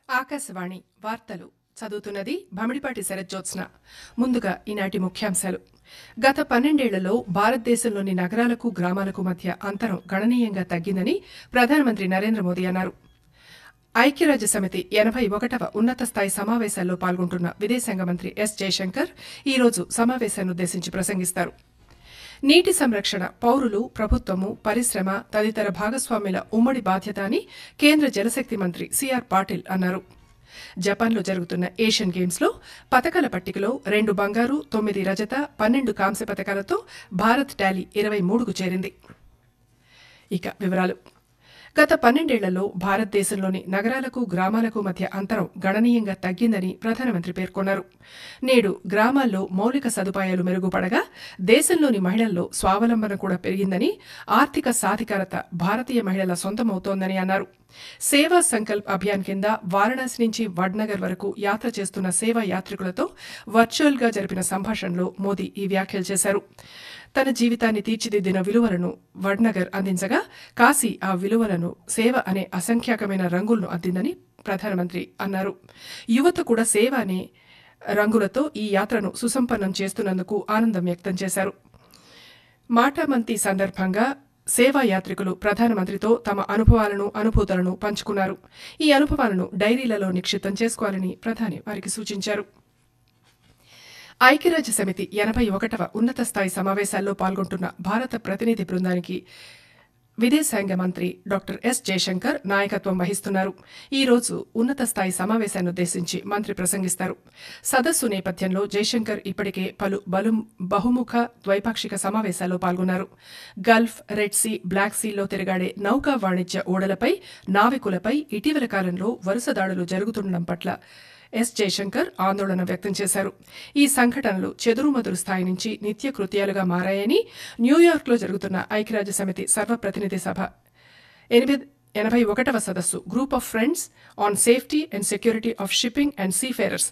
ఆకాశవాణి వార్తలు చదువుతున్నది భమిడిపాటి శరజ్జోత్స్న ముందుగా ఈనాటి ముఖ్యాంశాలు గత పన్నెండేళ్లలో భారతదేశంలోని నగరాలకు గ్రామాలకు మధ్య అంతరం గణనీయంగా తగ్గిందని ప్రధానమంత్రి నరేంద్ర మోదీ అన్నారు ఐక్యరాజ్య సమితి ఎనభై ఒకటవ ఉన్నత స్థాయి సమావేశాల్లో పాల్గొంటున్న విదేశాంగ మంత్రి ఎస్ జయశంకర్ ఈరోజు సమావేశాన్నుద్దేశించి ప్రసంగిస్తారు నీటి సంరక్షణ పౌరులు ప్రభుత్వము పరిశ్రమ తదితర భాగస్వామ్యుల ఉమ్మడి బాధ్యత అని కేంద్ర జలశక్తి మంత్రి సిఆర్ పాటిల్ అన్నారు జపాన్లో జరుగుతున్న ఏషియన్ గేమ్స్లో పతకాల పట్టికలో రెండు బంగారు తొమ్మిది రజత పన్నెండు కాంస్య పతకాలతో భారత్ టాలీ ఇరవై మూడుకు చేరింది ఇక వివరాలు గత పన్నెండేళ్లలో భారతదేశంలోని నగరాలకు గ్రామాలకు మధ్య అంతరం గణనీయంగా తగ్గిందని ప్రధానమంత్రి పేర్కొన్నారు నేడు గ్రామాల్లో మౌలిక సదుపాయాలు మెరుగుపడగా దేశంలోని మహిళల్లో స్వావలంబన కూడా పెరిగిందని ఆర్థిక సాధికారత భారతీయ మహిళల సొంతమవుతోందని అన్నారు సేవా సంకల్ప్ అభియాన్ కింద వారణాసి నుంచి వడ్నగర్ వరకు యాత్ర చేస్తున్న సేవా యాత్రికులతో వర్చువల్ గా జరిపిన సంభాషణలో మోదీ ఈ వ్యాఖ్యలు చేశారు తన జీవితాన్ని తీర్చిదిద్దిన విలువలను వడ్నగర్ అందించగా కాశీ ఆ విలువలను సేవ అనే అసంఖ్యాకమైన రంగులను అందిందని ప్రధానమంత్రి అన్నారు యువత కూడా సేవ అనే రంగులతో ఈ యాత్రను సుసంపన్నం చేస్తున్నందుకు ఆనందం వ్యక్తం చేశారు మాటామంతి సందర్భంగా సేవా యాత్రికులు ప్రధానమంత్రితో తమ అనుభవాలను అనుభూతులను పంచుకున్నారు ఈ అనుభవాలను డైరీలలో నిక్షిప్తం చేసుకోవాలని ప్రధాని వారికి సూచించారు ఐక్యరాజ్య సమితి ఎనభై ఒకటవ ఉన్నత స్థాయి సమావేశాల్లో పాల్గొంటున్న భారత ప్రతినిధి బృందానికి విదేశాంగ మంత్రి డాక్టర్ ఎస్ జయశంకర్ నాయకత్వం వహిస్తున్నారు ఈ రోజు ఉన్నత స్థాయి సమావేశాన్నుద్దేశించి మంత్రి ప్రసంగిస్తారు సదస్సు నేపథ్యంలో జయశంకర్ ఇప్పటికే పలు బలు బహుముఖ ద్వైపాక్షిక సమావేశాల్లో పాల్గొన్నారు గల్ఫ్ రెడ్ సీ బ్లాక్ సీల్లో తిరగాడే నౌకా వాణిజ్య ఓడలపై నావికులపై ఇటీవల కాలంలో వరుస దాడులు జరుగుతుండడం పట్ల ఎస్ జయశంకర్ ఆందోళన వ్యక్తం చేశారు ఈ సంఘటనలు చెదురుమదురు స్థాయి నుంచి నిత్య కృత్యాలుగా మారాయని న్యూయార్క్లో జరుగుతున్న ఐక్యరాజ్య సమితి సర్వప్రతినిధి సభ ఎనిమిది ఎనభై ఒకటవ సదస్సు group of friends on safety and security of shipping and seafarers